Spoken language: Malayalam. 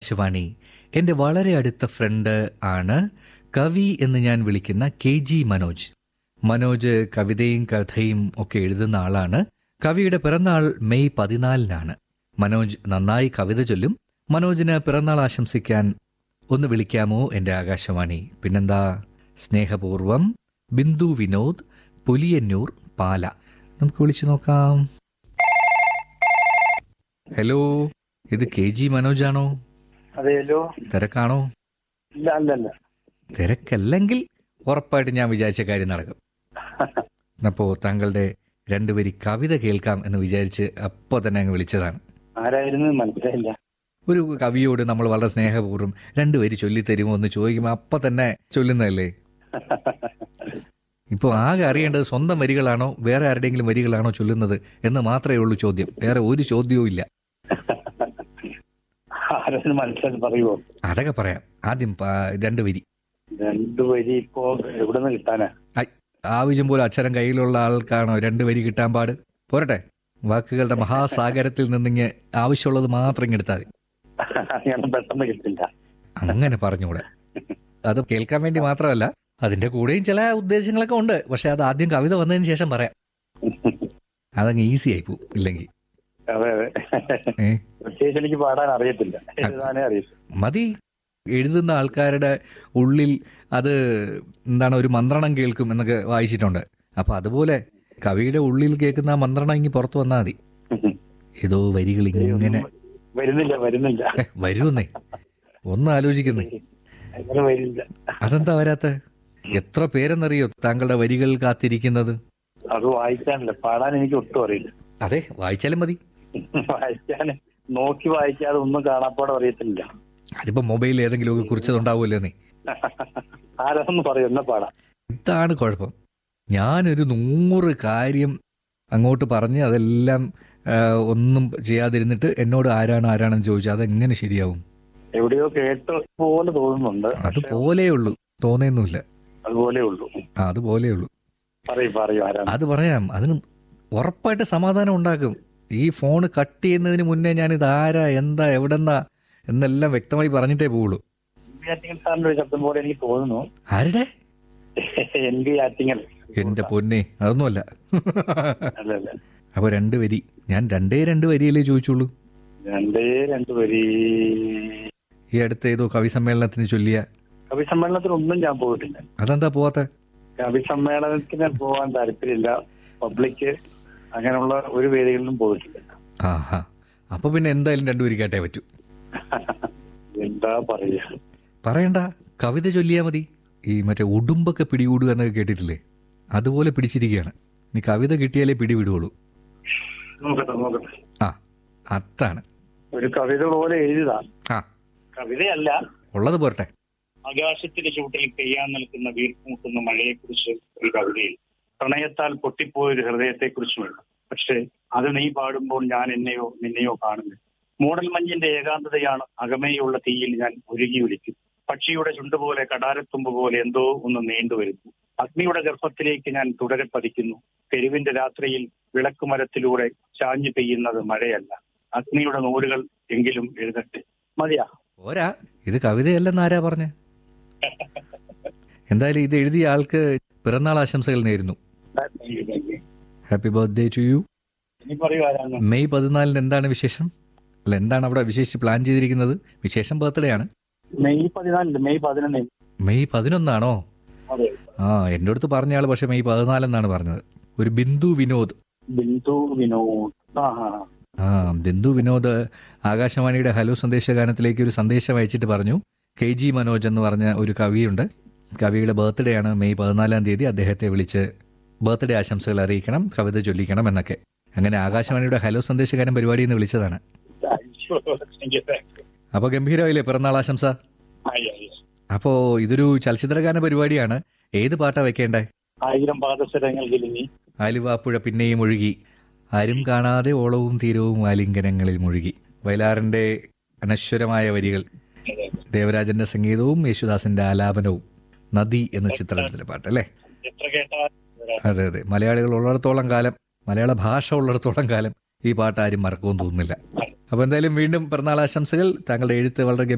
ആകാശവാണി എൻ്റെ വളരെ അടുത്ത ഫ്രണ്ട് ആണ് കവി എന്ന് ഞാൻ വിളിക്കുന്ന കെ ജി മനോജ് മനോജ് കവിതയും കഥയും ഒക്കെ എഴുതുന്ന ആളാണ് കവിയുടെ പിറന്നാൾ മെയ് പതിനാലിനാണ് മനോജ് നന്നായി കവിത ചൊല്ലും മനോജിന് പിറന്നാൾ ആശംസിക്കാൻ ഒന്ന് വിളിക്കാമോ എൻ്റെ ആകാശവാണി പിന്നെന്താ സ്നേഹപൂർവം ബിന്ദു വിനോദ് പുലിയന്നൂർ പാല നമുക്ക് വിളിച്ചു നോക്കാം ഹലോ ഇത് കെ ജി മനോജാണോ അതെയല്ലോ തിരക്കാണോ ഇല്ല അല്ല അല്ല തിരക്കല്ലെങ്കിൽ ഉറപ്പായിട്ട് ഞാൻ വിചാരിച്ച കാര്യം നടക്കും അപ്പോ താങ്കളുടെ രണ്ടുപേരി കവിത കേൾക്കാം എന്ന് വിചാരിച്ച് അപ്പോൾ തന്നെ അങ്ങ് വിളിച്ചതാണ് ആരായിരുന്നു മനസ്സിലായില്ല ഒരു കവിയോട് നമ്മൾ വളരെ സ്നേഹപൂർവ്വം രണ്ടുപേര് ചൊല്ലിത്തരുമോ എന്ന് ചോദിക്കുമ്പോൾ അപ്പം തന്നെ ചൊല്ലുന്നതല്ലേ ഇപ്പോൾ ആകെ അറിയേണ്ടത് സ്വന്തം വരികളാണോ വേറെ ആരുടെയെങ്കിലും വരികളാണോ ചൊല്ലുന്നത് എന്ന് മാത്രമേ ഉള്ളൂ ചോദ്യം വേറെ ഒരു ചോദ്യവും ഇല്ല ആരായിരുന്നു മനസ്സിലായി പറയുമോ അതൊക്കെ പറയാം ആദ്യം പ- രണ്ട് വരി രണ്ടു വരി ഇപ്പോ എവിടെ നിന്ന് കിട്ടാനാ ഐ, ആവശ്യം പോലെ അക്ഷരം കയ്യിലുള്ള ആൾക്കാണോ രണ്ട് വരി കിട്ടാൻ പാട് പോരട്ടെ വാക്കുകളുടെ മഹാസാഗരത്തിൽ നിന്നിങ്ങ് ആവശ്യമുള്ളത് മാത്രം ഇങ്ങെടുത്താൽ മതി അങ്ങനെ പെട്ടെന്ന് കിട്ടില്ല അങ്ങനെ പറഞ്ഞുകൂടെ അത് കേൾക്കാൻ വേണ്ടി മാത്രമല്ല അതിന്റെ കൂടെയും ചില ഉദ്ദേശങ്ങളൊക്കെ ഉണ്ട് പക്ഷെ അത് ആദ്യം കവിത വന്നതിന് ശേഷം പറയാം അതങ്ങ് ഈസി ആയി പോവും ഇല്ലെങ്കിൽ അതെ അതെ ഏ പ്രത്യേകിച്ച് എനിക്ക് പാടാൻ അറിയത്തില്ല എഴുതാനേ അറിയത്തില്ല മതി എഴുതുന്ന ആൾക്കാരുടെ ഉള്ളിൽ അത് എന്താണ് ഒരു മന്ത്രണം കേൾക്കും എന്നൊക്കെ വായിച്ചിട്ടുണ്ട് അപ്പൊ അതുപോലെ കവിയുടെ ഉള്ളിൽ കേൾക്കുന്ന ആ മന്ത്രണം ഇങ്ങ് പുറത്തു വന്നാൽ മതി ഏതോ വരികൾ ഇങ്ങനെ വരുന്നില്ല വരുന്നില്ല ഏ, വരുമെന്നേ ഒന്ന് ആലോചിക്കുന്നേ അങ്ങനെ വരില്ല അതെന്താ വരാത്ത എത്ര പേരെന്നറിയോ താങ്കളുടെ വരികൾ കാത്തിരിക്കുന്നത് അത് വായിക്കാനില്ല പാടാൻ എനിക്ക് ഒട്ടും അറിയില്ല അതെ വായിച്ചാലും മതി വായിക്കാൻ നോക്കി വായിക്കാതെ ഒന്നും കാണാപ്പാടം അറിയത്തില്ല അതിപ്പോ മൊബൈലിൽ ഏതെങ്കിലും ഒക്കെ കുറിച്ചതുണ്ടാവുമല്ലോ നീ ആരാന്ന് പറയും എന്നെ പാടാം ഇതാണ് കുഴപ്പം ഞാനൊരു നൂറ് കാര്യം അങ്ങോട്ട് പറഞ്ഞ് അതെല്ലാം ആ, ഒന്നും ചെയ്യാതിരുന്നിട്ട് എന്നോട് ആരാണ് ആരാണെന്ന് ചോദിച്ചാൽ അതെങ്ങനെ ശരിയാവും എവിടെയോ കേട്ട പോലെ തോന്നുന്നുണ്ട് അതുപോലെ ഉള്ളൂ തോന്നേന്നുമില്ല അതുപോലെ ഉള്ളൂ ആ അതുപോലെ ഉള്ളൂ പറയും പറയും ആരാണ് അത് പറയാം അതിന് ഉറപ്പായിട്ട് സമാധാനം ഉണ്ടാക്കും ഈ ഫോൺ കട്ട് ചെയ്യുന്നതിന് മുന്നേ ഞാൻ ഇത് ആരാ എന്താ എവിടെന്നാ എന്നെല്ലാം വ്യക്തമായി പറഞ്ഞിട്ടേ പോവുള്ളൂ എൻ വി ആറ്റിങ്ങൽ സാറിന്റെ ഒരു ശബ്ദം പോലെ എനിക്ക് തോന്നുന്നു ആരുടെ എൻ വി ആറ്റിങ്ങൽ എന്റെ പൊന്നെ അതൊന്നുമല്ല അല്ല അല്ല അപ്പൊ രണ്ട് വരി ഞാൻ രണ്ടേ രണ്ട് വരിയല്ലേ ചോദിച്ചുള്ളൂ രണ്ടേ രണ്ടു വരി ഈ അടുത്ത ഏതോ കവി സമ്മേളനത്തിന് ചൊല്ലിയ കവി സമ്മേളനത്തിനൊന്നും ഞാൻ പോയിട്ടില്ല അതെന്താ പോവാത്ത കവി സമ്മേളനത്തിന് പോകാൻ താല്പര്യമില്ല പബ്ലിക് അങ്ങനെയുള്ള ഒരു വേദികളിലും പോയിട്ടില്ല ആഹാ അപ്പൊ പിന്നെ എന്തായാലും രണ്ടു വരി കേട്ടേ പറ്റൂ എന്താ പറയാ പറയണ്ട കവിത ചൊല്ലിയാ മതി ഈ മറ്റേ ഉടുമ്പൊക്കെ പിടികൂടുക എന്നൊക്കെ കേട്ടിട്ടില്ലേ അതുപോലെ പിടിച്ചിരിക്കുകയാണ് ഇനി കവിത കിട്ടിയാലേ പിടിവിടുകയുള്ളൂ നോക്കട്ടെ നോക്കട്ടെ ആ അതാണ് ഒരു കവിത പോലെ എഴുതാം ആ കവിതയല്ല ഉള്ളത് പോരട്ടെ ആകാശത്തിന്റെ ചുവട്ടിൽ പെയ്യാൻ നിൽക്കുന്ന വീർപ്പുമുട്ടുന്ന മഴയെക്കുറിച്ച് ഒരു കവിതയിൽ പ്രണയത്താൽ പൊട്ടിപ്പോയൊരു ഹൃദയത്തെക്കുറിച്ചുമുണ്ട് പക്ഷേ അത് നീ പാടുമ്പോൾ ഞാൻ എന്നെയോ നിന്നെയോ കാണുന്നു മൂടൽ മഞ്ഞിന്റെ ഏകാന്തതയാണ് അകമേയുള്ള തീയിൽ ഞാൻ ഉരുകി ഒലിക്കും പക്ഷിയുടെ ചുണ്ടുപോലെ കടാരത്തുമ്പ് പോലെ എന്തോ ഒന്ന് നീണ്ടുവരുന്നു അഗ്നിയുടെ ഗർഭത്തിലേക്ക് ഞാൻ തുടരെ പതിക്കുന്നു തെരുവിന്റെ രാത്രിയിൽ വിളക്കുമരത്തിലൂടെ ചാഞ്ഞു പെയ്യുന്നത് മഴയല്ല അഗ്നിയുടെ നൂലുകൾ എങ്കിലും എഴുതട്ടെ മതിയാ പോരാ ഇത് കവിതയല്ലെന്ന് ആരാ പറഞ്ഞ് എന്തായാലും ഇത് എഴുതിയ ആൾക്ക് പിറന്നാൾ ആശംസകൾ നേരുന്നു ഹാപ്പി ബർത്ത്ഡേ ടു യു ഇനി പറയൂ ആരാണ് മെയ് പതിനാലിന് എന്താണ് വിശേഷം അല്ല എന്താണ് അവിടെ വിശേഷിച്ച് പ്ലാൻ ചെയ്തിരിക്കുന്നത് വിശേഷം ബർത്ത്ഡേ ആണ് മെയ് പതിനാലില് മെയ് പതിനൊന്ന് മെയ് പതിനൊന്നാണോ അതെ ആ എൻ്റെ അടുത്ത് പറഞ്ഞ ആൾ പക്ഷെ മെയ് പതിനാലെന്നാണ് പറഞ്ഞത് ഒരു ബിന്ദു വിനോദ് ബിന്ദു വിനോദ് ആ ആ ആ. ആ ബിന്ദു വിനോദ് ആകാശവാണിയുടെ ഹലോ സന്ദേശഗാനത്തിലേക്ക് ഒരു സന്ദേശം അയച്ചിട്ട് പറഞ്ഞു കെ ജി മനോജ് എന്ന് പറഞ്ഞ ഒരു കവിയുണ്ട് കവിയുടെ ബർത്ത്ഡേ ആണ് മെയ് പതിനാലാം തീയതി അദ്ദേഹത്തെ വിളിച്ച് ബർത്ത്ഡേ ആശംസകൾ അറിയിക്കണം കവിത ചൊല്ലിക്കണം എന്നൊക്കെ അങ്ങനെ ആകാശവാണിയുടെ ഹലോ സന്ദേശഗാനം പരിപാടിയിൽ നിന്ന് വിളിച്ചതാണ് അയ്യോ, thank you, thank you. അപ്പോൾ ഗംഭീരമായില്ലേ പിറന്നാൾ ആശംസ ആയി, ആയി. അപ്പോൾ ഇതൊരു ചലച്ചിത്രഗാന പരിപാടിയാണ് ഏത് പാട്ടാ വെക്കേണ്ടേ ആയിരം പാദസരങ്ങൾ കിലിങ്ങി ആലുവാപ്പുഴ പിന്നെയും ഒഴുകി ആരും കാണാതെ ഓളവും തീരവും ആലിംഗനങ്ങളിൽ മുഴുകി വയലാറിന്റെ അനശ്വരമായ വരികൾ ദേവരാജന്റെ സംഗീതവും യേശുദാസിന്റെ ആലാപനവും നദി എന്ന ചിത്രത്തിലെ പാട്ട് അല്ലേ എത്ര കേട്ടാൽ അതെ അതെ മലയാളികൾ ഉള്ളിടത്തോളം കാലം മലയാള ഭാഷ ഉള്ളിടത്തോളം കാലം ഈ പാട്ട് ആരും മറക്കുമെന്ന് തോന്നുന്നില്ല അപ്പൊ എന്തായാലും വീണ്ടും പിറന്നാൾ ആശംസകൾ താങ്കളുടെ എഴുത്ത് വളരെ